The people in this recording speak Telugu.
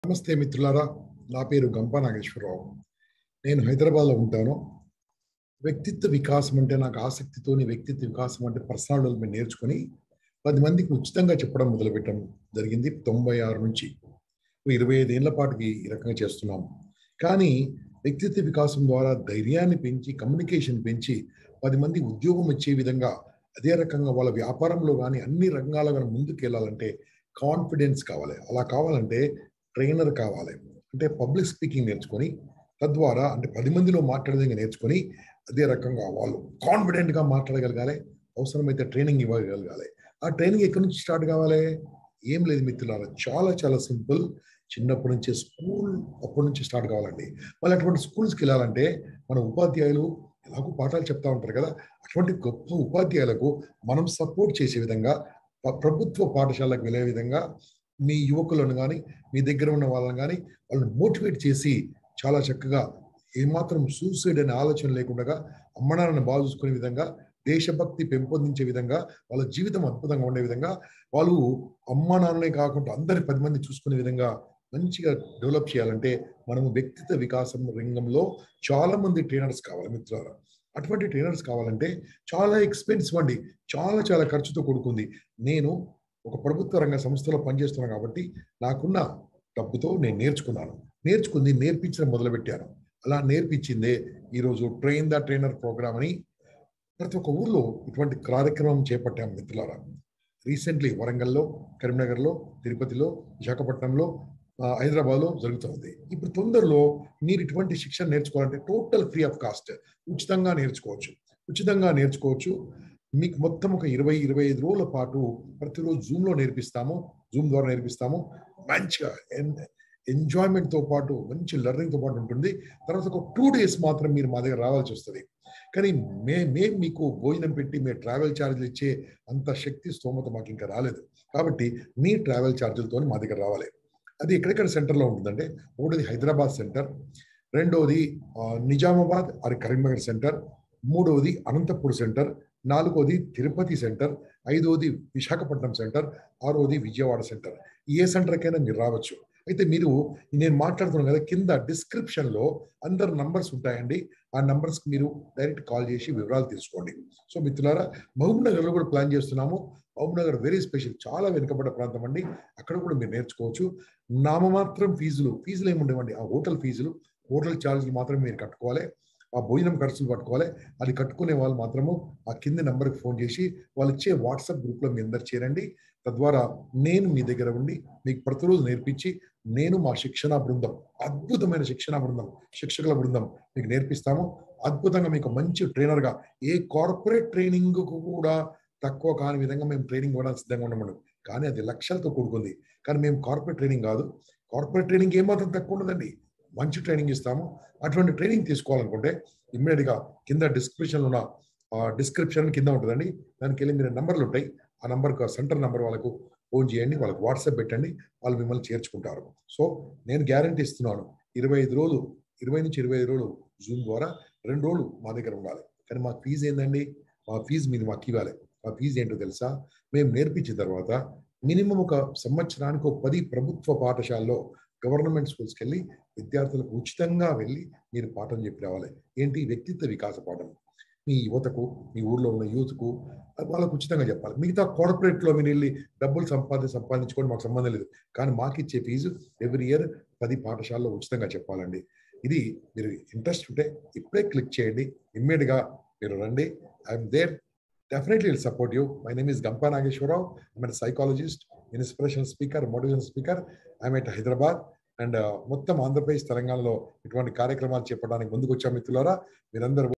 నమస్తే మిత్రులారా నా పేరు గంప నాగేశ్వరరావు నేను హైదరాబాద్లో ఉంటాను వ్యక్తిత్వ వికాసం అంటే నాకు ఆసక్తితోని వ్యక్తిత్వ వికాసం అంటే పర్సనల్ డెవలప్మెంట్ నేర్చుకుని పది మందికి ఉచితంగా చెప్పడం మొదలుపెట్టడం జరిగింది తొంభై ఆరు నుంచి ఇరవై ఐదేళ్ల పాటుకి ఈ రకంగా చేస్తున్నాం కానీ వ్యక్తిత్వ వికాసం ద్వారా ధైర్యాన్ని పెంచి కమ్యూనికేషన్ పెంచి పది మంది ఉద్యోగం వచ్చే విధంగా అదే రకంగా వాళ్ళ వ్యాపారంలో కానీ అన్ని రంగాల్లో కానీ ముందుకు వెళ్ళాలంటే కాన్ఫిడెన్స్ కావాలి అలా కావాలంటే ట్రైనర్ కావాలి అంటే పబ్లిక్ స్పీకింగ్ నేర్చుకొని తద్వారా అంటే పది మందిలో మాట్లాడేది నేర్చుకొని అదే రకంగా వాళ్ళు కాన్ఫిడెంట్గా మాట్లాడగలగాలి అవసరమైతే ట్రైనింగ్ ఇవ్వగలగాలి ఆ ట్రైనింగ్ ఎక్కడి నుంచి స్టార్ట్ కావాలి ఏం లేదు మిత్రులారా చాలా చాలా సింపుల్ చిన్నప్పటి నుంచే స్కూల్ అప్పటి నుంచి స్టార్ట్ కావాలండి మళ్ళీ అటువంటి స్కూల్స్కి వెళ్ళాలంటే మన ఉపాధ్యాయులు ఎలాగో పాఠాలు చెప్తా ఉంటారు కదా అటువంటి గొప్ప ఉపాధ్యాయులకు మనం సపోర్ట్ చేసే విధంగా ప్రభుత్వ పాఠశాలకు వెళ్ళే విధంగా మీ యువకులను కానీ మీ దగ్గర ఉన్న వాళ్ళని కానీ వాళ్ళని మోటివేట్ చేసి చాలా చక్కగా ఏమాత్రం సూసైడ్ అనే ఆలోచన లేకుండా అమ్మనాన్నని బాగా చూసుకునే విధంగా దేశభక్తి పెంపొందించే విధంగా వాళ్ళ జీవితం అద్భుతంగా ఉండే విధంగా వాళ్ళు అమ్మ నాన్ననే కాకుండా అందరి పది మంది చూసుకునే విధంగా మంచిగా డెవలప్ చేయాలంటే మనము వ్యక్తిత్వ వికాసం రంగంలో చాలా మంది ట్రైనర్స్ కావాలి మిత్రులారా అటువంటి ట్రైనర్స్ కావాలంటే చాలా ఎక్స్పెన్సివ్ అండి చాలా చాలా ఖర్చుతో కూడుకుంది నేను ఒక ప్రభుత్వ రంగ సంస్థలో పనిచేస్తున్నాను కాబట్టి నాకున్న డబ్బుతో నేను నేర్చుకున్నాను నేర్చుకుంది నేర్పించడం మొదలుపెట్టాను అలా నేర్పించిందే ఈరోజు ట్రైన్ ద ట్రైనర్ ప్రోగ్రామ్ అని ప్రతి ఒక్క ఊర్లో ఇటువంటి కార్యక్రమం చేపట్టాం మిత్రులారా రీసెంట్లీ వరంగల్లో కరీంనగర్లో తిరుపతిలో విశాఖపట్నంలో హైదరాబాద్లో జరుగుతుంది ఇప్పుడు తొందరలో మీరు ఇటువంటి శిక్షణ నేర్చుకోవాలంటే టోటల్ ఫ్రీ ఆఫ్ కాస్ట్ ఉచితంగా నేర్చుకోవచ్చు ఉచితంగా నేర్చుకోవచ్చు మీకు మొత్తం ఒక ఇరవై ఇరవై ఐదు రోజుల పాటు ప్రతిరోజు జూమ్లో నేర్పిస్తాము జూమ్ ద్వారా నేర్పిస్తాము మంచిగా ఎంజాయ్మెంట్తో పాటు మంచి లెర్నింగ్తో పాటు ఉంటుంది తర్వాత ఒక టూ డేస్ మాత్రం మీరు మా దగ్గర రావాల్సి వస్తుంది కానీ మే మేము మీకు భోజనం పెట్టి మీ ట్రావెల్ ఛార్జీలు ఇచ్చే అంత శక్తి స్తోమత మాకు ఇంకా రాలేదు కాబట్టి మీ ట్రావెల్ ఛార్జీలతో మా దగ్గర రావాలి అది ఎక్కడెక్కడ సెంటర్లో ఉంటుందంటే ఒకటిది హైదరాబాద్ సెంటర్ రెండవది నిజామాబాద్ అది కరీంనగర్ సెంటర్ మూడవది అనంతపూర్ సెంటర్ నాలుగోది తిరుపతి సెంటర్ ఐదవది విశాఖపట్నం సెంటర్ ఆరవది విజయవాడ సెంటర్ ఏ సెంటర్కైనా మీరు రావచ్చు అయితే మీరు నేను మాట్లాడుతున్నాను కదా కింద డిస్క్రిప్షన్లో అందరు నంబర్స్ ఉంటాయండి ఆ నంబర్స్కి మీరు డైరెక్ట్ కాల్ చేసి వివరాలు తీసుకోండి సో మిత్రులారా మహబూబ్ నగర్లో కూడా ప్లాన్ చేస్తున్నాము మహబూబ్ నగర్ వెరీ స్పెషల్ చాలా వెనుకబడ్డ ప్రాంతం అండి అక్కడ కూడా మీరు నేర్చుకోవచ్చు నామమాత్రం ఫీజులు ఫీజులు ఏముండేవండి ఆ హోటల్ ఫీజులు హోటల్ ఛార్జీలు మాత్రమే మీరు కట్టుకోవాలి ఆ భోజనం ఖర్చులు పట్టుకోవాలి అది కట్టుకునే వాళ్ళు మాత్రము ఆ కింది నెంబర్కి ఫోన్ చేసి వాళ్ళు ఇచ్చే వాట్సాప్ గ్రూప్లో మీ అందరు చేరండి తద్వారా నేను మీ దగ్గర ఉండి మీకు ప్రతిరోజు నేర్పించి నేను మా శిక్షణ బృందం అద్భుతమైన శిక్షణ బృందం శిక్షకుల బృందం మీకు నేర్పిస్తాము అద్భుతంగా మీకు మంచి ట్రైనర్గా ఏ కార్పొరేట్ ట్రైనింగ్ కూడా తక్కువ కాని విధంగా మేము ట్రైనింగ్ ఇవ్వడానికి సిద్ధంగా ఉండమను కానీ అది లక్షలతో కూడుకుంది కానీ మేము కార్పొరేట్ ట్రైనింగ్ కాదు కార్పొరేట్ ట్రైనింగ్ ఏమాత్రం తక్కువ ఉండదండి మంచి ట్రైనింగ్ ఇస్తాము అటువంటి ట్రైనింగ్ తీసుకోవాలనుకుంటే ఇమ్మీడియట్గా కింద డిస్క్రిప్షన్లో ఉన్న డిస్క్రిప్షన్ కింద ఉంటుందండి దానికి వెళ్ళి మీరు నంబర్లు ఉంటాయి ఆ నంబర్కి సెంటర్ నెంబర్ వాళ్ళకు ఫోన్ చేయండి వాళ్ళకి వాట్సాప్ పెట్టండి వాళ్ళు మిమ్మల్ని చేర్చుకుంటారు సో నేను గ్యారంటీ ఇస్తున్నాను ఇరవై ఐదు రోజులు ఇరవై నుంచి ఇరవై ఐదు రోజులు జూమ్ ద్వారా రెండు రోజులు మా దగ్గర ఉండాలి కానీ మా ఫీజు ఏందండి మా ఫీజు మీరు మాకు ఇవ్వాలి మా ఫీజు ఏంటో తెలుసా మేము నేర్పించిన తర్వాత మినిమం ఒక సంవత్సరానికి ఒక పది ప్రభుత్వ పాఠశాలలో గవర్నమెంట్ స్కూల్స్కి వెళ్ళి విద్యార్థులకు ఉచితంగా వెళ్ళి మీరు పాఠం చెప్పి రావాలి ఏంటి వ్యక్తిత్వ వికాస పాఠం మీ యువతకు మీ ఊర్లో ఉన్న యూత్కు వాళ్ళకు ఉచితంగా చెప్పాలి మిగతా కార్పొరేట్లో మీరు వెళ్ళి డబ్బులు సంపాది సంపాదించుకొని మాకు సంబంధం లేదు కానీ మాకు ఇచ్చే ఫీజు ఎవ్రీ ఇయర్ పది పాఠశాలలో ఉచితంగా చెప్పాలండి ఇది మీరు ఇంట్రెస్ట్ ఉంటే ఇప్పుడే క్లిక్ చేయండి ఇమ్మీడియట్గా మీరు రండి I'm there definitely will support you my name is Gampa Nageswara Rao I'm psychologist inspiration speaker motivation speaker I'm at Hyderabad and మొత్తం ఆంధ్రప్రదేశ్ తెలంగాణలో ఇటువంటి కార్యక్రమాలు చెప్పడానికి ముందుకు వచ్చాం మిత్రులారా మీరందరూ